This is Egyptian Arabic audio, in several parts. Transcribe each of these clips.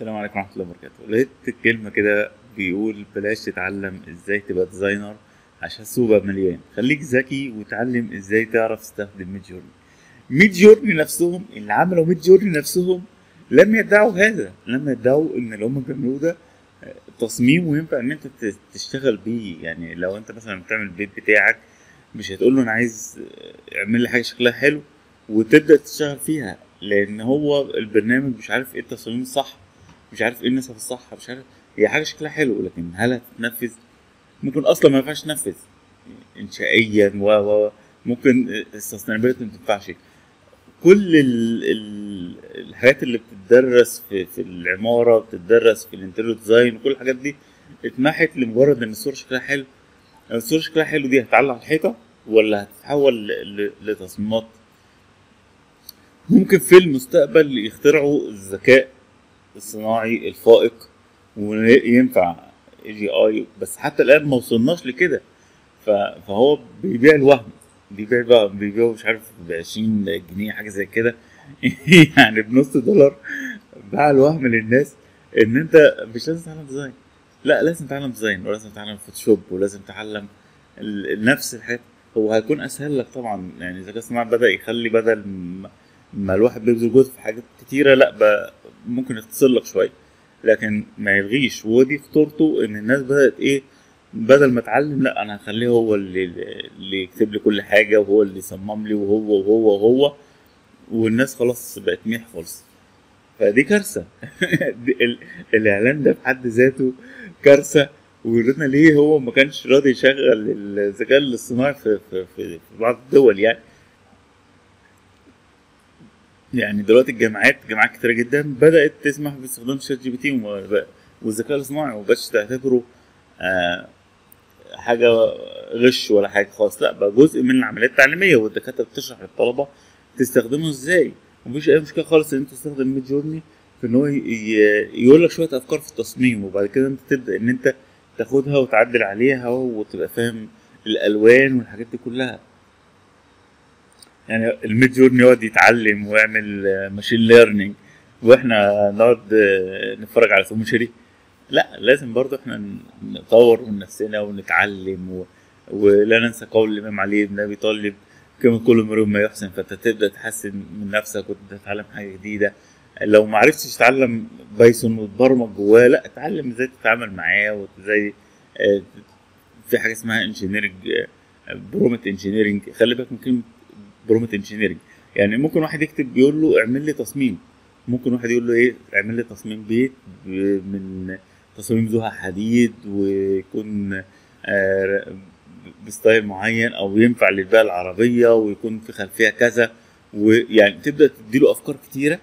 السلام عليكم ورحمة الله وبركاته لقيت كلمة كده بيقول بلاش تتعلم ازاي تبقى ديزاينر عشان السوق بقى مليان خليك ذكي وتعلم ازاي تعرف تستخدم ميد جورني ميد جورني نفسهم اللي عملوا ميد جورني نفسهم لم يدعوا هذا لم يدعوا ان اللي هم بيعملوه ده تصميم وينفع ان انت ت- تشتغل بيه يعني لو انت مثلا بتعمل البيت بتاعك مش هتقول له انا عايز اعمل لي حاجه شكلها حلو وتبدا تشتغل فيها لان هو البرنامج مش عارف ايه التصاميم الصح مش عارف ايه النسب الصح مش عارف هي حاجه شكلها حلو لكن هل هتتنفذ ممكن اصلا ما ينفعش تنفذ انشائيا و و ممكن السستينابيلتي ما تنفعش كل ال ال الحاجات اللي بتدرس في, في العماره بتدرس في الانتيريور ديزاين وكل الحاجات دي اتمحت لمجرد ان الصوره شكلها حلو لو الصوره شكلها حلو دي هتعلق على الحيطه ولا هتتحول ل- ل- لتصميمات ممكن في المستقبل يخترعوا الذكاء الصناعي الفائق وينفع اي جي اي بس حتى الان ما وصلناش لكده ف- فهو بيبيع الوهم بيبيع بقى بيبيعه مش عارف ب 20 جنيه حاجه زي كده يعني بنص دولار باع الوهم للناس ان انت مش لازم تتعلم ديزاين لا لازم تتعلم ديزاين ولازم تتعلم فوتوشوب ولازم تتعلم ال- نفس الحاجات هو هيكون اسهل لك طبعا يعني الذكاء الصناعي بدا يخلي بدل ما- ما الواحد بيبذل جهد في حاجات كتيره لا بقى ممكن يختصر لك شويه لكن ما يلغيش ودي خطورته ان الناس بدات ايه بدل ما اتعلم لا انا هخليه هو اللي اللي يكتب لي كل حاجه وهو اللي يصمم لي وهو وهو وهو والناس خلاص بقت ميح خالص فدي كارثه دي ال- الاعلان ده في حد ذاته كارثه ورينا ليه هو ما كانش راضي يشغل الذكاء الاصطناعي في, في, في, في بعض الدول يعني يعني دلوقتي الجامعات جامعات كتيرة جدا بدأت تسمح باستخدام شات جي بي تي وما- والذكاء الاصطناعي ومبقتش تعتبره آه حاجة غش ولا حاجة خالص لا بقى جزء من العملية التعليمية والدكاترة بتشرح للطلبة تستخدمه ازاي ومفيش أي مشكلة خالص إن أنت تستخدم ميد جورني في إن هو ي- يقول لك شوية أفكار في التصميم وبعد كده أنت تبدأ إن أنت تاخدها وتعدل عليها وتبقى فاهم الألوان والحاجات دي كلها يعني الميد جورني يقعد يتعلم ويعمل ماشين ليرنينج واحنا نقعد آه، نتفرج على توم شيري لا لازم برضه احنا ن- نطور من نفسنا ونتعلم و... ولا ننسى قول الامام علي بن ابي طالب كما كل امرئ ما يحسن فانت تبدا تحسن من نفسك وتتعلم حاجه جديده لو ما عرفتش تتعلم بايثون وتبرمج جواه لا اتعلم ازاي تتعامل معاه وازاي آه، في حاجه اسمها انجينيرنج برومت انجينيرنج خلي بالك من كلمه برومت انجينيرنج يعني ممكن واحد يكتب بيقول له اعمل لي تصميم ممكن واحد يقول له ايه اعمل لي تصميم بيت ب- من تصميم ذوها حديد ويكون آه، بستايل معين او ينفع للبيئه العربيه ويكون في خلفيه كذا ويعني تبدا تديله افكار كتيره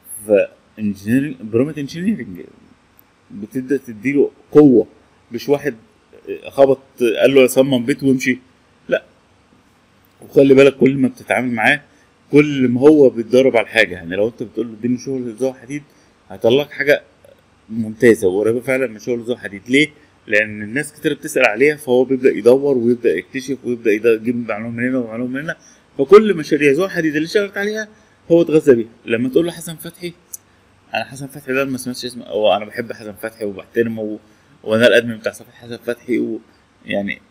فانجينيرنج برومت انجينيرنج بتبدا تديله قوه مش واحد خبط قال له صمم بيت وامشي لا وخلي بالك كل ما بتتعامل معاه كل ما هو بيتدرب على الحاجه يعني لو انت بتقول له اديني شغل ذو حديد هيطلع لك حاجه ممتازه وقريبه فعلا من شغل ذو حديد ليه؟ لان الناس كتير بتسال عليها فهو بيبدا يدور ويبدا يكتشف ويبدا يد- يجيب معلومه من هنا ومعلومه من هنا فكل مشاريع ذو حديد اللي اشتغلت عليها هو اتغذى بيها لما تقول له حسن فتحي انا حسن فتحي ده ما سمعتش اسمه هو انا بحب حسن فتحي وبحترمه و... وانا الادمن بتاع صفحه حسن فتحي و... يعني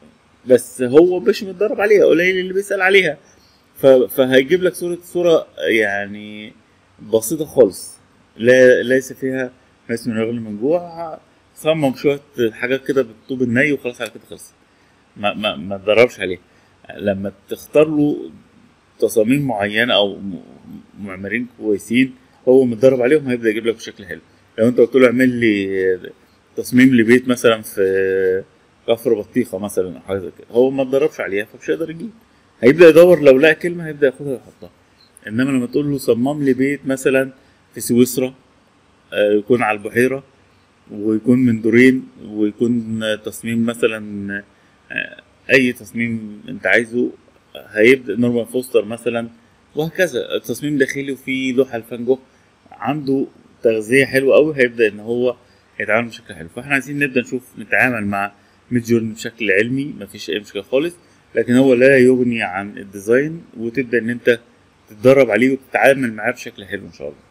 بس هو مش متدرب عليها قليل اللي بيسال عليها ف... فهيجيب لك صوره صوره يعني بسيطه خالص لا ليس فيها ناس من الرجل من جوع صمم شويه حاجات كده بالطوب الني وخلاص على كده خلص ما ما ما تدربش عليها لما تختار له تصاميم معينه او م- معماريين كويسين هو متدرب عليهم هيبدا يجيب لك بشكل حلو لو انت قلت له اعمل لي تصميم لبيت مثلا في كفر بطيخه مثلا او حاجه زي كده هو ما اتدربش عليها فمش هيقدر يجيب هيبدا يدور لو لقى كلمه هيبدا ياخدها ويحطها انما لما تقول له صمم لي بيت مثلا في سويسرا آه، يكون على البحيره ويكون من دورين ويكون تصميم مثلا آه، اي تصميم انت عايزه هيبدا نورمان فوستر مثلا وهكذا تصميم داخلي وفيه لوحه لفان جوخ عنده تغذيه حلوه قوي هيبدا ان هو يتعامل بشكل حلو فاحنا عايزين نبدا نشوف نتعامل مع ميد جورني بشكل علمي مفيش اي مشكله خالص لكن هو لا يغني عن الديزاين وتبدا ان انت تتدرب عليه وتتعامل معاه بشكل حلو ان شاء الله